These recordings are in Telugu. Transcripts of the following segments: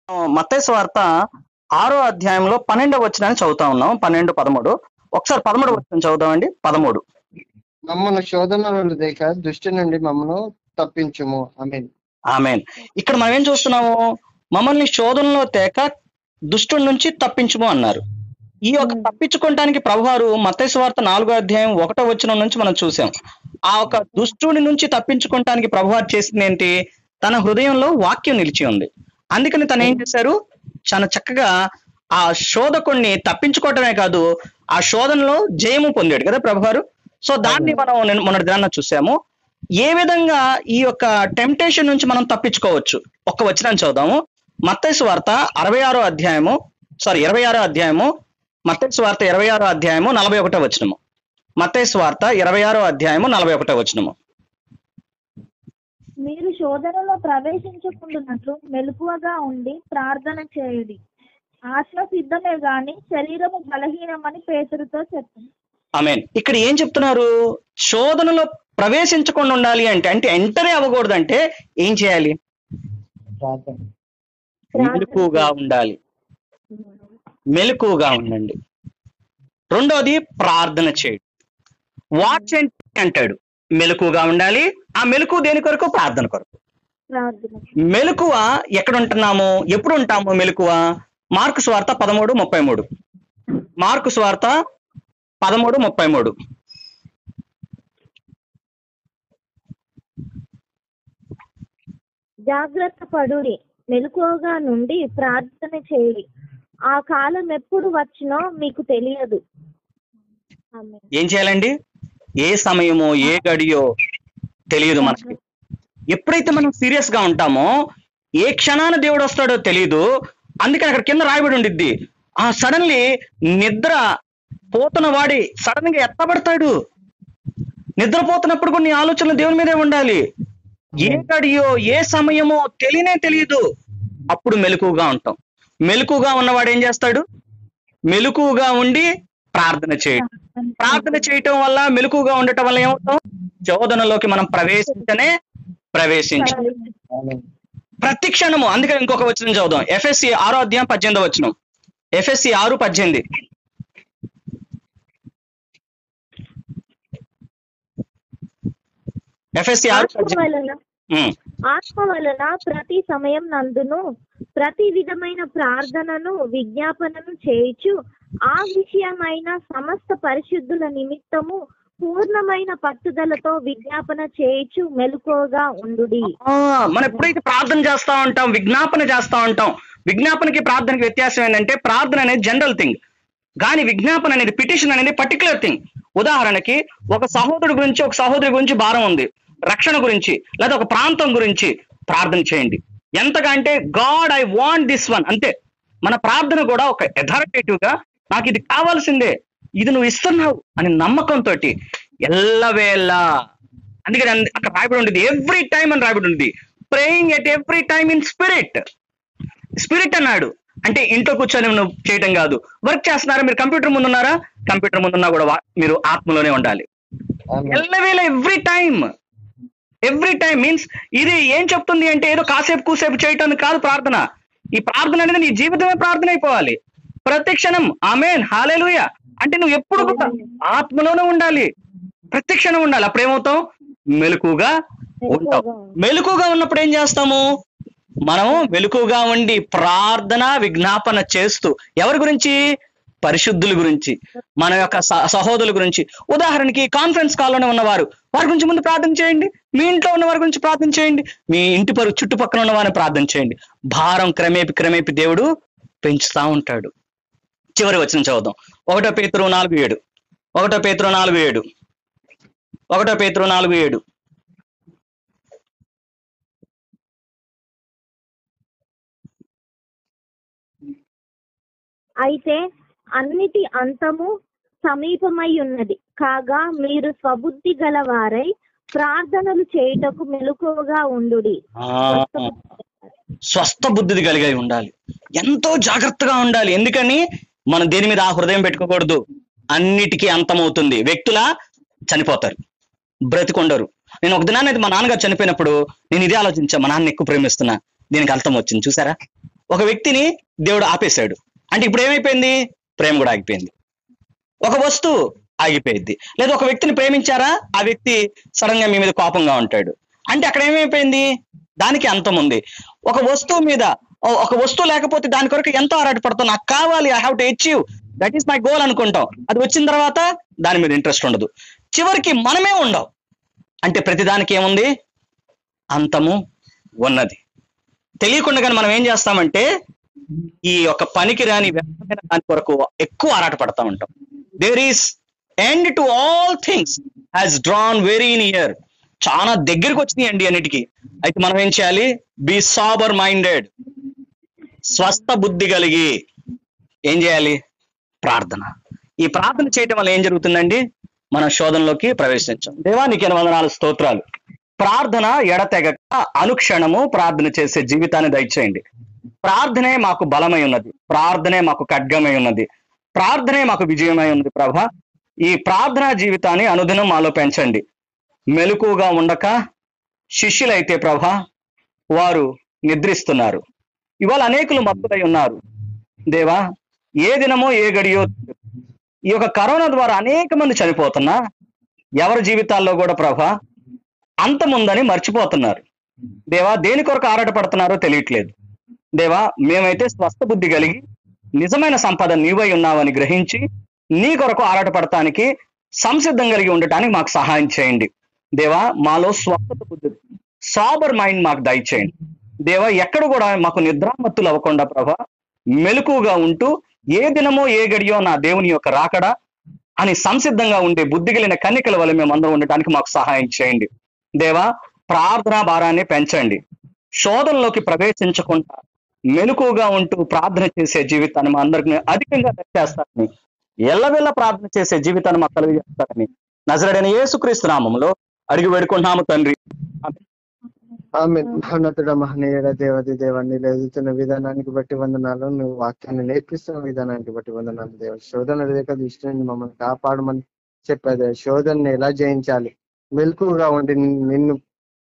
మత్తయి వార్త ఆరో అధ్యాయంలో పన్నెండవ వచ్చినాన్ని చదువుతా ఉన్నాం పన్నెండు పదమూడు ఒకసారి పదమూడు వచ్చిన చదువుదామండి పదమూడు మమ్మల్ని శోధనలు దేక దృష్టి నుండి మమ్మను తప్పించుము ఐ ఆమెన్ ఇక్కడ మనం ఏం చూస్తున్నాము మమ్మల్ని శోధనలో తేక దుష్టుడి నుంచి తప్పించుము అన్నారు ఈ యొక్క తప్పించుకోవటానికి ప్రభువారు మత్తయి వార్త నాలుగో అధ్యాయం ఒకటో వచ్చిన నుంచి మనం చూసాం ఆ ఒక దుష్టుడి నుంచి తప్పించుకోవటానికి ప్రభువారు చేసింది ఏంటి తన హృదయంలో వాక్యం నిలిచి ఉంది అందుకని తను ఏం చేశారు చాలా చక్కగా ఆ శోధకుణ్ణి తప్పించుకోవటమే కాదు ఆ శోధనలో జయము పొందాడు కదా ప్రభువారు సో దాన్ని మనం నిన్న- మొన్నటి దినాన్న చూసాము ఏ విధంగా ఈ యొక్క టెంప్టేషన్ నుంచి మనం తప్పించుకోవచ్చు ఒక్క వచనాన్ని చదువుదాము మత్తయి వార్త అరవై ఆరో అధ్యాయము సారీ ఇరవై ఆరో అధ్యాయము మత్తయి వార్త ఇరవై ఆరో అధ్యాయము నలభై ఒకటో వచనము మత్తయి వార్త ఇరవై ఆరో అధ్యాయము నలభై ఒకటో వచనము మీరు శోధనలో ప్రవేశించకుండానట్లు మెలకువగా ఉండి ప్రార్థన చేయుడి ఆత్మ సిద్ధమే గాని శరీరము బలహీనమని పేతురుతో చెప్పింది ఆమెన్ ఇక్కడ ఏం చెప్తున్నారు శోధనలో ప్రవేశించకుండా ఉండాలి అంటే అంటే ఎంటరే అవ్వకూడదు అంటే ఏం చేయాలి ప్రార్థన మెలకుగా ఉండాలి మెలకుగా ఉండండి రెండోది ప్రార్థన చేయడం వాచ్ అంటాడు మెలకుగా ఉండాలి ఆ మెలకు దేని కొరకు ప్రార్థన కొరకు ప్రార్థన మెలకువ ఎక్కడ ఉంటున్నాము ఎప్పుడు ఉంటాము మెలకువ మార్కు స్వార్త పదమూడు ముప్పై మూడు మార్కు స్వార్త పదమూడు ముప్పై మూడు జాగ్రత్త పడుడి మెలకువగా నుండి ప్రార్థన చేయుడి ఆ కాలం ఎప్పుడు వచ్చినో మీకు తెలియదు ఆమేన్. ఏం చేయాలండి ఏ సమయమో ఏ గడియో తెలియదు మనకి ఎప్పుడైతే మనం సీరియస్ గా ఉంటామో ఏ క్షణాన దేవుడు వస్తాడో తెలియదు అందుకని అక్కడ కింద రాయబడి ఉండిద్ది ఆ సడన్లీ నిద్ర పోతున్న వాడి సడన్ గా ఎత్తబడతాడు నిద్రపోతున్నప్పుడు కొన్ని ఆలోచనలు దేవుని మీదే ఉండాలి ఏ గడియో ఏ సమయమో తెలియనే తెలియదు అప్పుడు మెలకుగా ఉంటాం మెలకుగా ఉన్నవాడు ఏం చేస్తాడు మెలకుగా ఉండి ప్రార్థన చేయడం ప్రార్థన చేయటం వల్ల మెలకుగా ఉండటం వల్ల ఏమవుతాం శోధనలోకి మనం ప్రవేశించనే ప్రవేశించాం ఆమేన్. ప్రతి క్షణము అందుకని ఇంకొక వచనం చదువుదాం ఎఫ్ఎస్సి ఆరో అధ్యాయం పద్దెనిమిదో వచనం ఎఫ్ఎస్సి ఆరు పద్దెనిమిది ఎఫ్ఎస్సి ఆరు ఆత్మ పద్దెనిమిది వలన ఉమ్, ఆత్మ వలన ప్రతి సమయం నందును ప్రతి విధమైన ప్రార్థనను విజ్ఞాపనను చేయుచు ఆ విషయమైన సమస్త పరిశుద్ధుల నిమిత్తము పూర్ణమైన పట్టుదలతో విజ్ఞాపన చేయుచు మెలకువగా ఉండుడి ఆ, మనం ఎప్పుడైతే ప్రార్థన చేస్తా ఉంటాం విజ్ఞాపన చేస్తా ఉంటాం విజ్ఞాపనకి ప్రార్థనకి వ్యత్యాసం ఏంటంటే ప్రార్థన అనేది జనరల్ థింగ్ కానీ విజ్ఞాపన అనేది పిటిషన్ అనేది పర్టికులర్ థింగ్ ఉదాహరణకి ఒక సహోదరుడు గురించి ఒక సహోదరి గురించి భారం ఉంది రక్షణ గురించి లేదా ఒక ప్రాంతం గురించి ప్రార్థన చేయండి ఎంతగా అంటే God I want this one అంతే మన ప్రార్థన కూడా ఒక అథారిటేటివ్ గా నాకు ఇది కావాల్సిందే ఇది నువ్వు ఇస్తున్నావు అని నమ్మకంతో ఎల్లవేళ అందుకని అంద- అక్కడ రాయబడి ఉండేది ఎవ్రీ టైం అని రాయబడి ఉంది praying at every time in spirit spirit అన్నాడు అంటే ఇంట్లో కూర్చొని నువ్వు చేయటం కాదు వర్క్ చేస్తున్నారా మీరు కంప్యూటర్ ముందు ఉన్నారా కంప్యూటర్ ముందున్నా కూడా వా- మీరు ఆత్మలోనే ఉండాలి ఆమేన్. ఎల్లవేళ every time every time means ఇది ఏం చెప్తుంది అంటే ఏదో కాసేపు కూసేపు చేయటం కాదు ప్రార్థన ఈ ప్రార్థన అనేది నీ జీవితమే ప్రార్థన అయిపోవాలి ప్రతి క్షణం ఆమెన్ హాలేలుయ అంటే నువ్వు ఎప్పుడు కూడా ఆత్మలోనే ఉండాలి ప్రతి క్షణం ఉండాలి అప్పుడు ఏమవుతావు మెలకుగా ఉంటాం మెలకుగా ఉన్నప్పుడు ఏం చేస్తాము మనము మెలకుగా ఉండి ప్రార్థన విజ్ఞాపన చేస్తూ ఎవరి గురించి పరిశుద్ధుల గురించి మన యొక్క స- సహోదరుల గురించి ఉదాహరణకి కాన్ఫరెన్స్ కాల్లోనే ఉన్నవారు వారి గురించి ముందు ప్రార్థన చేయండి మీ ఇంట్లో ఉన్న వారి గురించి ప్రార్థన చేయండి మీ ఇంటి పరు చుట్టుపక్కల ఉన్న వారిని ప్రార్థన చేయండి భారం క్రమేపి క్రమేపి దేవుడు పెంచుతా ఉంటాడు చివరి వచ్చిన చదువుదాం ఒకటో పేతురు నాలుగు ఏడు ఒకటో పేతురు నాలుగు ఏడు ఒకటో పేతురు నాలుగు ఏడు అయితే అన్నిటి అంతము సమీపమై ఉన్నది కాగా మీరు స్వబుద్ధి గలవారై ప్రార్థనలు చేయుటకు మెలకువగా ఉండుడి ఆ, స్వస్థ బుద్ధిది కలిగి ఉండాలి ఎంతో జాగ్రత్తగా ఉండాలి ఎందుకని మనం దేని మీద ఆ హృదయం పెట్టుకోకూడదు అన్నిటికీ అంతమవుతుంది వ్యక్తుల చనిపోతారు బ్రతికొండరు నేను ఒక దినాన్ని అయితే మా నాన్నగారు చనిపోయినప్పుడు నేను ఇదే ఆలోచించా మా నాన్న ఎక్కువ ప్రేమిస్తున్నా దీనికి అంతం వచ్చింది చూసారా ఒక వ్యక్తిని దేవుడు ఆపేశాడు అంటే ఇప్పుడు ఏమైపోయింది ప్రేమ కూడా ఆగిపోయింది ఒక వస్తువు ఆగిపోయింది లేదా ఒక వ్యక్తిని ప్రేమించారా ఆ వ్యక్తి సడన్ గా మీ మీద కోపంగా ఉంటాడు అంటే అక్కడ ఏమైపోయింది దానికి అంతం ఉంది ఒక వస్తువు మీద ఓ- ఒక వస్తువు లేకపోతే దాని కొరకు ఎంతో ఆరాటపడతాం నాకు కావాలి I have to achieve that is my goal అనుకుంటాం అది వచ్చిన తర్వాత దాని మీద ఇంట్రెస్ట్ ఉండదు చివరికి మనమే ఉండవు అంటే ప్రతిదానికి ఏముంది అంతము ఉన్నది తెలియకుండా కానీ మనం ఏం చేస్తామంటే ఈ యొక్క పనికి రాని వ్యర్థమైన దాని కొరకు ఎక్కువ ఆరాట పడతా ఉంటాం there is end to all things has drawn very near చాలా దగ్గరికి వచ్చినాయండి అన్నిటికీ అయితే మనం ఏం చేయాలి బి సాబర్ మైండెడ్ స్వస్థ బుద్ధి కలిగి ఏం చేయాలి ప్రార్థన ఈ ప్రార్థన చేయటం వల్ల ఏం జరుగుతుందండి మనం శోధనలోకి ప్రవేశించాం దేవానికి వందనాలు స్తోత్రాలు ప్రార్థన ఎడతెగక అనుక్షణము ప్రార్థన చేసే జీవితాన్ని దయచేయండి ప్రార్థనే మాకు బలమై ఉన్నది ప్రార్థనే మాకు ఖడ్గమై ఉన్నది ప్రార్థనే మాకు విజయమై ఉన్నది ప్రభ ఈ ప్రార్థనా జీవితాన్ని అనుదినం మాలో పెంచండి మెలకుగా ఉండక శిష్యులైతే ప్రభ వారు నిద్రిస్తున్నారు ఇవాళ అనేకులు మత్తులై ఉన్నారు దేవా ఏ దినమో ఏ గడియో ఈ యొక్క కరోనా ద్వారా అనేక మంది చనిపోతున్నా ఎవరి జీవితాల్లో కూడా ప్రభ అంతముందని మర్చిపోతున్నారు దేవా దేని కొరకు ఆరాటపడుతున్నారో తెలియట్లేదు దేవా మేమైతే స్వస్థ బుద్ధి కలిగి నిజమైన సంపద నీవై ఉన్నావని గ్రహించి నీ కొరకు ఆరాటపడటానికి సంసిద్ధం కలిగి ఉండటానికి మాకు సహాయం చేయండి దేవా మాలో స్వస్థత బుద్ధి సాబర్ మైండ్ మాకు దయచేయండి దేవా ఎక్కడ కూడా మాకు నిద్రామత్తులు అవ్వకుండా ప్రభా మెలకుగా ఉంటూ ఏ దినమో ఏ గడియో నా దేవుని యొక్క రాకడా అని సంసిద్ధంగా ఉండే బుద్ధి కలిగిన కన్నికల వల్ల మేమందరం ఉండటానికి మాకు సహాయం చేయండి దేవా ప్రార్థనా భారాన్ని పెంచండి శోధనలోకి ప్రవేశించకుండా మెలకుగా ఉంటూ ప్రార్థన చేసే జీవితాన్ని మా అందరికి అధికంగా చేస్తారని ఎల్లవెల్ల ప్రార్థన చేసే జీవితాన్ని మాకు కలిగజేస్తారని నజరడైన యేసుక్రీస్తు నామంలో అడిగి వేడుకుంటున్నాము తండ్రి ఆమేన్. ఆమె మహోన్నతుడ మహనీయుడ దేవది దేవాన్ని ఎదుగుతున్న విధానానికి బట్టి వందనాలు నువ్వు వాక్యాన్ని నేర్పిస్తున్న విధానానికి బట్టి వందనాలు దేవ శోధన లేక దృష్టి నుండి మమ్మల్ని కాపాడమని చెప్పేది శోధనని ఎలా జయించాలి మెలకుగా ఉండి నిన్ను- నిన్ను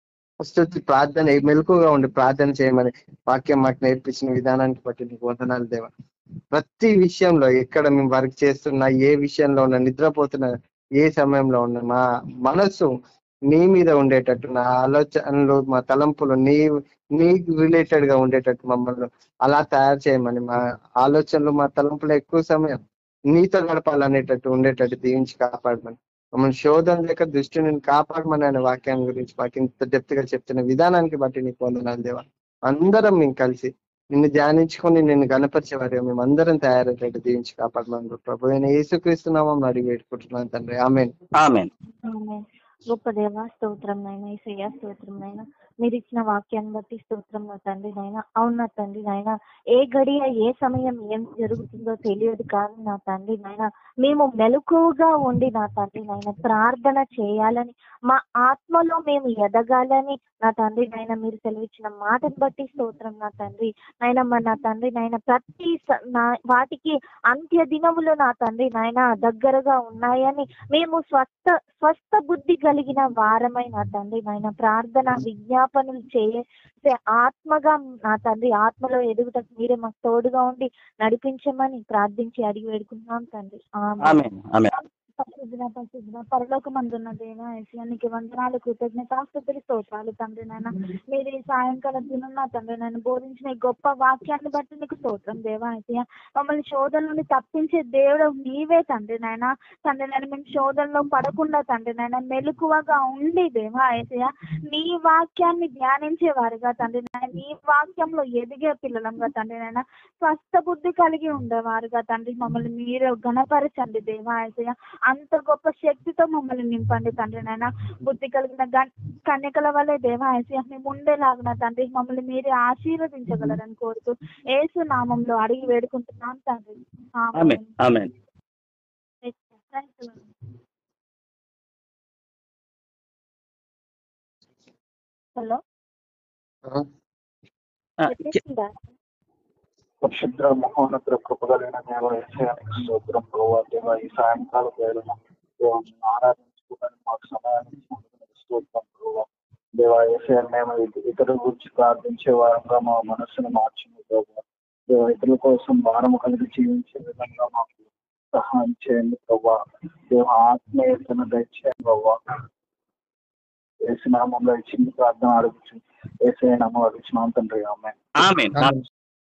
స్తుతి ప్రార్థన మెలకుగా ఉండి ప్రార్థన చేయమని వాక్యం మాకు నేర్పించిన విధానానికి బట్టి నీకు వందనాలు దేవ ప్రతి విషయంలో ఎక్కడ మేము వర్క్ చేస్తున్నా ఏ విషయంలో ఉన్నా నిద్రపోతున్నా ఏ సమయంలో ఉన్నా మా మనసు నీ మీద ఉండేటట్టు నా ఆలోచనలు మా తలంపులు నీ నీ రిలేటెడ్ గా ఉండేటట్టు మమ్మల్ని అలా తయారు చేయమని మా ఆలోచనలు మా తలంపులు ఎక్కువ సమయం నీతో గడపాలనేటట్టు ఉండేటట్టు దీవించి కాపాడమని మమ్మల్ని శోధన లేక దృష్టి నేను కాపాడమని అనే వాక్యాన్ని గురించి మాకు ఇంత డెప్త్ గా చెప్తున్న విధానానికి బట్టి నీకు వందనాలు దేవా అందరం మేము కలిసి నిన్ను ధ్యానించుకొని నిన్ను గణపరిచేవారు మేము అందరం తయారయ్యేటట్టు దీవించి కాపాడమని ప్రభు అయిన యేసుక్రీస్తున్నామని అడిగి పెట్టుకుంటున్నాను తండ్రి ఆమెన్ ఆమేన్ ఆమేన్. గొప్ప దేవ స్తోత్రం నైనా ఈసయ్య స్తోత్రం నైనా మీరు ఇచ్చిన వాక్యాన్ని బట్టి స్తోత్రం నా తండ్రి నాయన అవును నా తండ్రి నాయన ఏ గడియ ఏ సమయం ఏం జరుగుతుందో తెలియదు కానీ నా తండ్రి నాయన మేము మెలకువగా ఉండి నా తండ్రి నాయన ప్రార్థన చేయాలని మా ఆత్మలో మేము ఎదగాలని నా తండ్రి నాయన మీరు సెలవిచ్చిన మాటను బట్టి స్తోత్రం నా తండ్రి నాయన మా నా తండ్రి నాయన ప్రతి స- నా వాటికి అంత్య దినములు నా తండ్రి నాయన దగ్గరగా ఉన్నాయని మేము స్వస్థ స్వస్థ బుద్ధి కలిగిన వారమై నా తండ్రి నాయన ప్రార్థన విజ్ఞాపనలు చేసే ఆత్మగా నా తండ్రి ఆత్మలో ఎదుగుటకు మీరే మాకు తోడుగా ఉండి నడిపించమని ప్రార్థించి అడిగి వేడుకుంటున్నాం తండ్రి ఆమేన్. ఆమేన్ ఆమేన్ పరిశుద్ధుడ పరిశుద్ధుడ పరలోకమందున్న దేవ ఏసియానికి వందనాలు కృతజ్ఞతాస్తుతులు స్తోత్రాలు తండ్రి నాయన మీరు ఈ సాయంకాలం దినున్న తండ్రి నన్ను బోధించిన ఈ గొప్ప వాక్యాన్ని బట్టి నీకు స్తోత్రం దేవా ఏసియా మమ్మల్ని శోధన నుండి తప్పించే దేవుడు నీవే తండ్రి నాయన తండ్రి నాయన మేము శోధనలో పడకుండా తండ్రి నాయన మెలకువగా ఉండి దేవా ఏసియా నీ వాక్యాన్ని ధ్యానించే వారుగా తండ్రి నాయన నీ వాక్యంలో ఎదిగే పిల్లలంగా తండ్రి నాయన స్వస్థ బుద్ధి కలిగి ఉండేవారుగా తండ్రి మమ్మల్ని మీరు గణపరచండి దేవా ఏసయ్య అంత గొప్ప శక్తితో మమ్మల్ని నింపండి తండ్రి నాయన బుద్ధి కలిగిన గన్- కన్యకల వల్లే దేవా ఏసయ్య మేము ఉండేలాగిన తండ్రి మమ్మల్ని మీరే ఆశీర్వదించగలరని కోరుతూ ఏసు నామంలో అడిగి వేడుకుంటున్నాం తండ్రి ఆమేన్ ఆమేన్ హలో ఆ, పరిశుద్ర మహోన్నత కృపగలిగిన దేవ విషయానికి స్తోత్రం ప్రభావ దేవ ఈ సాయంకాల వేళను దేవుని ఆరాధించుకోవడానికి మాకు సమయాన్ని ఇచ్చినందుకు స్తోత్రం ప్రభావ దేవ విషయాన్ని మేము ఇతరుల గురించి ప్రార్థించే వారంగా మా మనస్సును మార్చింది ప్రభావ దేవ ఇతరుల కోసం భారం కలిగి జీవించే విధంగా మాకు సహాయం చేయండి ప్రభా దేవ ఆత్మీయతను దయచేయండి ప్రభా ఏసు నామంలో ఇచ్చింది ప్రార్థన అడుగుచు ఏసే నామం అడుగుచున్నాం తండ్రి ఆమె ఆమె ఆమేన్.